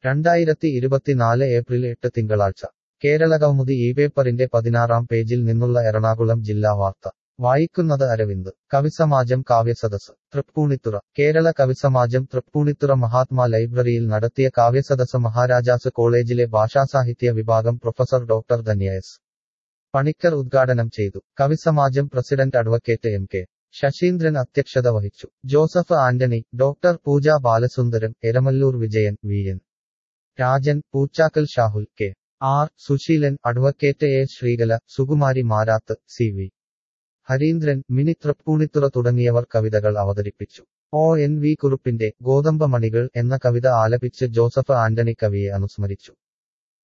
രണ്ടായിരത്തി ഇരുപത്തിനാല് ഏപ്രിൽ എട്ട് തിങ്കളാഴ്ച കേരളകൗമുദി ഈ പേപ്പറിന്റെ പതിനാറാം പേജിൽ നിന്നുള്ള എറണാകുളം ജില്ലാ വാർത്ത വായിക്കുന്നത് അരവിന്ദ് കവിസമാജം കാവ്യസദസ് തൃപ്പൂണിത്തുറ കേരള കവിസമാജം തൃപ്പൂണിത്തുറ മഹാത്മാ ലൈബ്രറിയിൽ നടത്തിയ കാവ്യസദസ് മഹാരാജാസ് കോളേജിലെ ഭാഷാസാഹിത്യ വിഭാഗം professor doctor Dhanya S Panicker ഉദ്ഘാടനം ചെയ്തു കവിസമാജം president advocate M K Sasheendran അധ്യക്ഷത വഹിച്ചു Joseph Antony doctor Pooja Balasundaram Eramalloor Vijayan V N Rajan Poochakkal Shahul K R Susheelan advocate A Sreekala Sukumari Marath C V Hareendran Mini Thrippunithura തുടങ്ങിയവർ കവിതകൾ അവതരിപ്പിച്ചു ഒ എൻ വി കുറുപ്പിന്റെ ഗോതമ്പമണികൾ എന്ന കവിത ആലപിച്ച് ജോസഫ് ആന്റണി കവിയെ അനുസ്മരിച്ചു